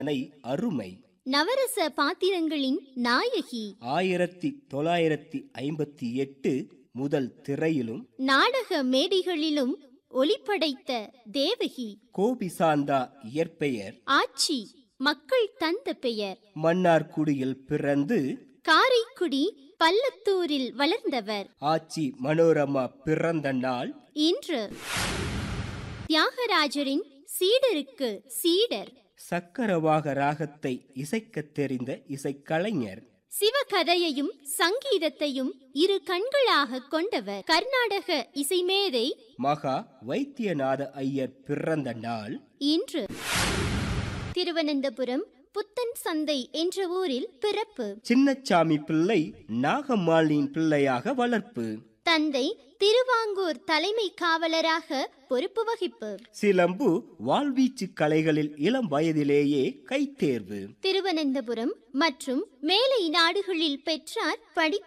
னை அருமை நவரச பாத்திரங்களின் நாயகி ஆயிரத்தி தொள்ளாயிரத்தி ஐம்பத்தி எட்டு முதல் திரையிலும் நாடக மேடைகளிலும் ஒளிப்படைத்த தேவகி கோபிசாந்தா இயற்பெயர் ஆட்சி மக்கள் தந்த பெயர் மன்னார்குடியில் பிறந்து காரைக்குடி பல்லத்தூரில் வளர்ந்தவர் ஆச்சி மனோரமா பிறந்த நாள் இன்று தியாகராஜரின் சீடருக்கு சீடர் சக்கரவாக ராகத்தை இசைக்கத் தெரிந்த இசைக்கலைஞர் சிவகதையையும் சங்கீதத்தையும் இரு கண்களாக கொண்டவர் கர்நாடக இசைமேதை மகா வைத்தியநாத ஐயர் பிறந்த நாள் இன்று திருவனந்தபுரம் புத்தன் சந்தை என்ற ஊரில் பிறப்பு சின்னச்சாமி பிள்ளை நாகம்மாளின் பிள்ளையாக வளர்ப்பு தந்தை திருவாங்கூர் தலைமை காவலராக பொறுப்பு வகிப்பு சிலம்பு வாழ்வீச்சு கலைகளில் இளம் வயதிலேயே கைத்தேர்வு திருவனந்தபுரம் மற்றும் மேலை நாடுகளில் பெற்றார் படிப்பு